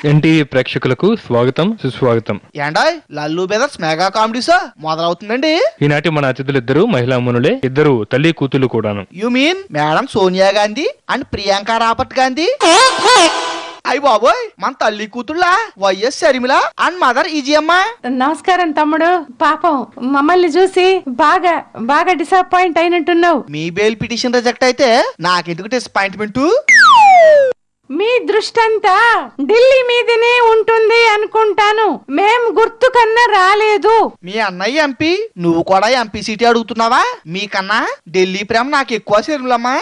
NTV ప్రేక్షకులకు స్వాగతం సుస్వాగతం ఏండాయ్ Lallu brothers mega comedy show మొదలవుతుందండి ఈనాటి మన అతిథులిద్దరూ మహిళా మునులే ఇద్దరు తల్లి కూతులు కూడాను you mean madam Sonia Gandhi and Priyanka Robert Gandhi అయ్యి బాబోయ్ మన తల్లి కూతుళ్ళ వైఎస్ షర్మిల అండ్ మదర్ ఈజీఎమ్మ నమస్కారం తమ్ముడు పాపం మమ్మల్ని చూసి బాగా బాగా డిసప్పాయింట్ అయినట్టున్నావు మీ బెయిల్ పిటిషన్ రిజెక్ట్ అయితే నాకెందుకు డిసప్పాయింట్మెంట్ మీ దృష్టంతా ఢిల్లీ మీదనే ఉంటుంది అనుకుంటాను మేం గుర్తు కన్నా రాలేదు మీ అన్నయ్య ఎంపీ నువ్వు కూడా ఎంపీ సీటీ అడుగుతున్నావా మీకన్నా ఢిల్లీ ప్రేమ నాకు ఎక్కువ షర్మిలమ్మా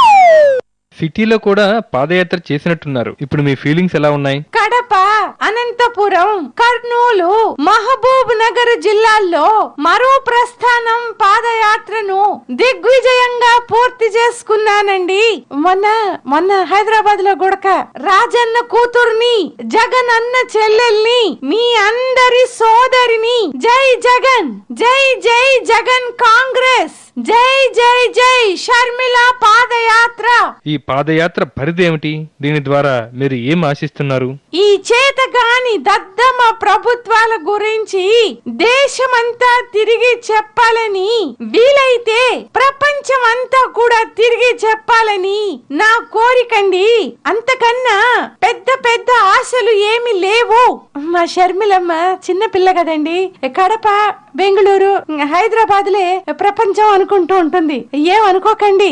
సిటీలో కూడా పాదయాత్ర చేసినట్టున్నారు ఇప్పుడు మీ ఫీలింగ్స్ ఎలా ఉన్నాయి కడప అనంతపురం కర్నూలు మహబూబ్ నగర్ జిల్లాల్లో మరో ప్రస్థానం పాదయాత్రను దిగ్విజయంగా పూర్తి చేసుకున్నానండి మొన్న మొన్న హైదరాబాద్ లో గుడక రాజన్న కూతుర్ని జగన్ అన్న చెల్లెల్ని మీ అందరి సోదరిని జై జగన్ జై జై జగన్ కాంగ్రెస్ జై జై జై షర్మిల పాదయాత్ర ఈ పాదయాత్ర పరిధి ఏమిటి దీని ద్వారా మీరు ఏం ఆశిస్తున్నారు ఈ చేతగాని దద్దమ ప్రభుత్వాల గురించి దేశమంతా తిరిగి చెప్పాలని వీలైతే ప్రపంచమంతా కూడా తిరిగి చెప్పాలని నా కోరికండి అంతకన్నా పెద్ద పెద్ద ఆశలు ఏమి లేవు మా షర్మిలమ్మ చిన్న పిల్ల కదండి కడప బెంగళూరు హైదరాబాద్ లే ప్రపంచం అనుకుంటూ ఉంటుంది ఏమనుకోకండి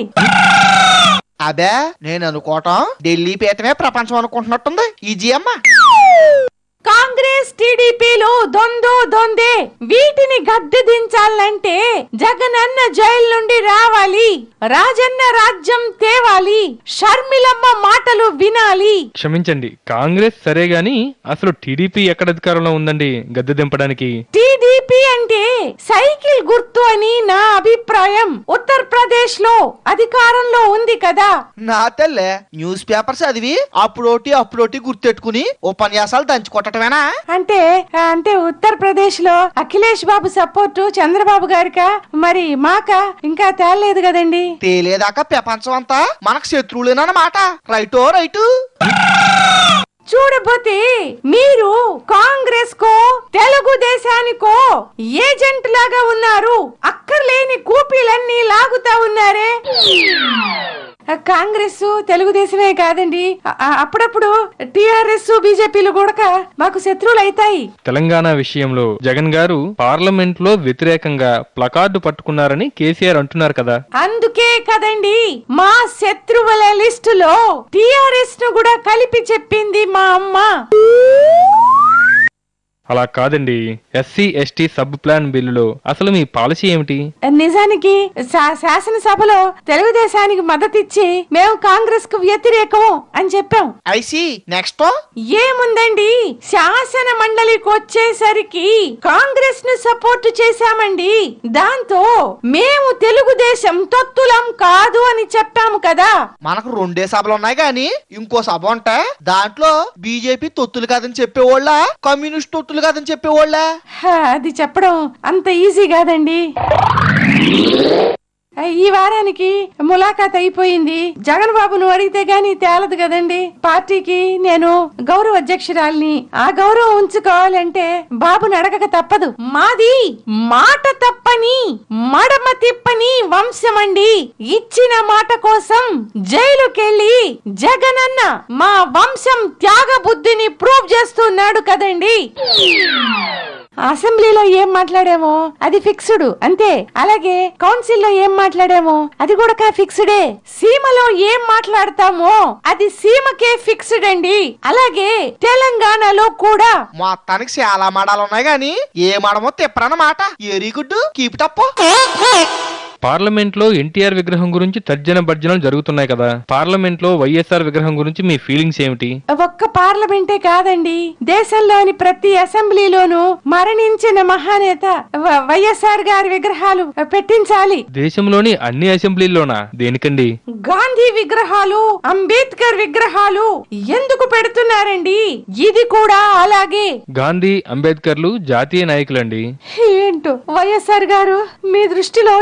అదే నేను అనుకోవటం ఢిల్లీ పీతమే ప్రపంచం అనుకుంటున్నట్టుంది ఈజీఎమ్మ కాంగ్రెస్ టీడీపీలు దొందు దొందే వీటిని గద్దె దించాలంటే జగనన్న జైలు నుండి రావాలి రాజన్న రాజ్యం తేవాలి షర్మిలమ్మ మాటలు వినాలి క్షమించండి కాంగ్రెస్ సరే గాని అసలు టీడీపీ ఎక్కడ అధికారంలో ఉందండి గద్దె దింపడానికి టీడీపీ అంటే సైకిల్ గుర్తు అని నా అభిప్రాయం ఉత్తరప్రదేశ్ లో అధికారంలో ఉంది కదా నా తెల్లే న్యూస్ పేపర్ చదివి అప్పుడోటి అప్పుడోటి గుర్తెట్టుకుని ఉపన్యాసాలు దంచి కొట్టటమేనా అంటే అంటే ఉత్తరప్రదేశ్ లో అఖిలేష్ బాబు సపోర్టు చంద్రబాబు గారికా మరి మాక ఇంకా తేలలేదు కదండి తేలేదాకా ప్రపంచం అంతా మనకు శత్రువులేనన్నమాట రైటో రైటు చూడబోతే మీరు కాంగ్రెస్ కో తెలుగుదేశానికో ఏజెంట్ లాగా ఉన్నారు అక్కర్లేని కూపీలన్నీ లాగుతా ఉన్నారే ఆ కాంగ్రెస్ తెలుగుదేశమే కాదండి ఆ- ఆ అప్పుడప్పుడు టిఆర్ఎస్ బీజేపీలు కూడా మాకు శత్రువులు అవుతాయి తెలంగాణ విషయంలో జగన్ గారు పార్లమెంట్ లో వ్యతిరేకంగా ప్లకార్డు పట్టుకున్నారని కేసీఆర్ అంటున్నారు కదా అందుకే కదండి మా శత్రువుల లిస్టులో టిఆర్ఎస్ ను కూడా కలిపి చెప్పింది మా అమ్మ అలా కాదండి ఎస్సీ ఎస్టీ సబ్ ప్లాన్ బిల్లులో అసలు మీ పాలసీ ఏమిటి నిజానికి శా- శాసనసభలో తెలుగుదేశానికి మద్దతిచ్చి మేము కాంగ్రెస్ కు వ్యతిరేకం అని చెప్పాం ఐసి నెక్స్ట్ ఏముందండి శాసన మండలికి వచ్చేసరికి కాంగ్రెస్ ను సపోర్ట్ చేశామండి దాంతో మేము తెలుగుదేశం తొత్తులం కాదు అని చెప్పాము కదా మనకు రెండే సభలు ఉన్నాయి కానీ ఇంకో సభ ఉంటే దాంట్లో బీజేపీ తొత్తులు కాదని చెప్పేవాళ్ళ కమ్యూనిస్ట్ తొత్తులు కాదని చెప్పేవాళ్ళ హా, అది చెప్పడం అంత ఈజీ కాదండి ఆ, ఈ వారానికి ములాఖాత్ అయిపోయింది జగన్ బాబును అడిగితే గాని తేలదు కదండి పార్టీకి నేను గౌరవ అధ్యక్షురాలిని ఆ గౌరవం ఉంచుకోవాలంటే బాబుని అడగక తప్పదు మాది మాట తప్పని మడమ తిప్పని వంశమండి ఇచ్చిన మాట కోసం జైలుకెళ్ళి జగనన్న మా వంశం త్యాగ బుద్ధిని ప్రూవ్ చేస్తున్నాడు కదండి అసెంబ్లీలో ఏం మాట్లాడామో అది ఫిక్స్డ్ అంతే అలాగే కౌన్సిల్ లో ఏం మాట్లాడామో అది కూడా ఫిక్స్డే సీమలో ఏం మాట్లాడతామో అది సీమకే ఫిక్స్డ్ అండి అలాగే తెలంగాణలో కూడా మొత్తానికి చాలా మడాలు ఉన్నాయి కానీ ఏ మడమో తిప్పరన్నమాట very good keep up parliament లో ఎన్టీఆర్ విగ్రహం గురించి తర్జన భర్జనలు జరుగుతున్నాయి కదా పార్లమెంట్ లో వైఎస్ఆర్ విగ్రహం గురించి మీ ఫీలింగ్స్ ఏమిటి ఒక్క పార్లమెంటే కాదండి దేశంలోని ప్రతి అసెంబ్లీలోనూ మరణించిన మహానేత వ- వైఎస్ఆర్ గారి విగ్రహాలు పెట్టించాలి దేశంలోని అన్ని అసెంబ్లీల్లోనా దేనికండి గాంధీ విగ్రహాలు అంబేద్కర్ విగ్రహాలు ఎందుకు పెడుతున్నారండి ఇది కూడా అలాగే గాంధీ అంబేద్కర్లు జాతీయ నాయకులండి ఏంటో వైఎస్ఆర్ గారు మీ దృష్టిలో ఎలాగున్నారు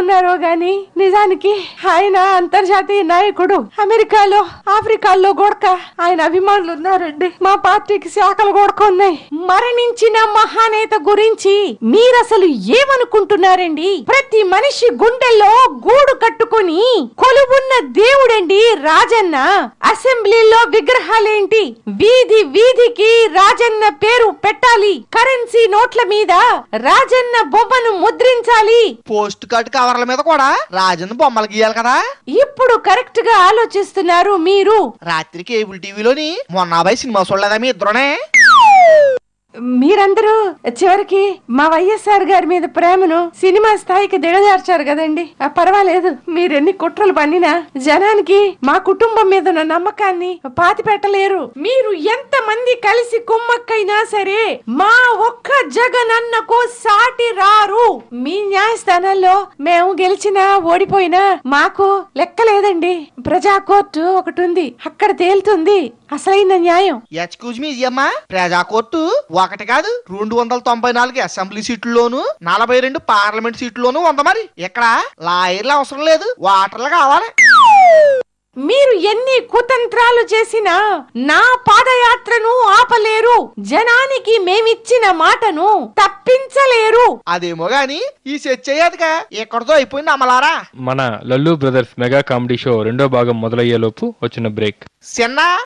ఉన్నారో గాని నిజానికి ఆయన అంతర్జాతీయ నాయకుడు అమెరికాలో ఆఫ్రికాలో గొడక ఆయన అభిమానులు ఉన్నారండి మా పార్టీకి శాఖలు గొడక ఉన్నాయి మరణించిన మహానేత గురించి మీరసలు ఏమనుకుంటున్నారండి ప్రతి మనిషి గుండెల్లో గూడు కట్టుకొని కొలువున్న దేవుడండి రాజన్న అసెంబ్లీలో విగ్రహాలేంటి వీధి వీధికి రాజన్న పేరు పెట్టాలి కరెన్సీ నోట్ల మీద రాజన్న బొమ్మను ముద్రించాలి పోస్ట్ కార్డ్ కవర్ల మీద కూడా రాజన్న బొమ్మలు గీయాలి కదా ఇప్పుడు కరెక్ట్ గా ఆలోచిస్తున్నారు మీరు రాత్రి కేబుల్ టీవీలోని మొన్న అబ్బాయి సినిమా చూడలేదా మీ ఇద్దరునే మీరందరూ చివరికి మా వైఎస్ఆర్ గారి మీద ప్రేమను సినిమా స్థాయికి దిగజార్చారు కదండి ఆ, పర్వాలేదు మీరెన్ని కుట్రలు పన్నినా జనానికి మా కుటుంబం మీద ఉన్న నమ్మకాన్ని పాతి పెట్టలేరు మీరు ఎంత మంది కలిసి కుమ్మక్కైనా సరే మా ఒక్క జగనన్నకు సాటి రారు మీ న్యాయస్థానాల్లో మేము గెలిచినా ఓడిపోయినా మాకు లెక్కలేదండి ప్రజా కోర్టు ఒకటి ఉంది అక్కడ తేలుతుంది అసలైన న్యాయం ఎక్స్క్యూజ్ మీ అమ్మా ప్రజా కోర్టు ఒకటి కాదు రెండు వందల తొంభై నాలుగు అసెంబ్లీ సీట్లలోను నలభై రెండు పార్లమెంట్ సీట్లలోను ఉంది మరి ఇక్కడ లాయర్లు అవసరం లేదు వాటర్లు కావాలి మీరు ఎన్ని కుతంత్రాలు చేసినా నా పాదయాత్రను ఆపలేరు జనానికి మేమిచ్చిన మాటను తప్పించలేరు అదేమో గాని ఈ సెట్ చేయదుగా ఎక్కడితో అయిపోయింది అమలారా మన Lallu brothers mega comedy show రెండో భాగం మొదలయ్యేలోపు వచ్చిన బ్రేక్ చిన్న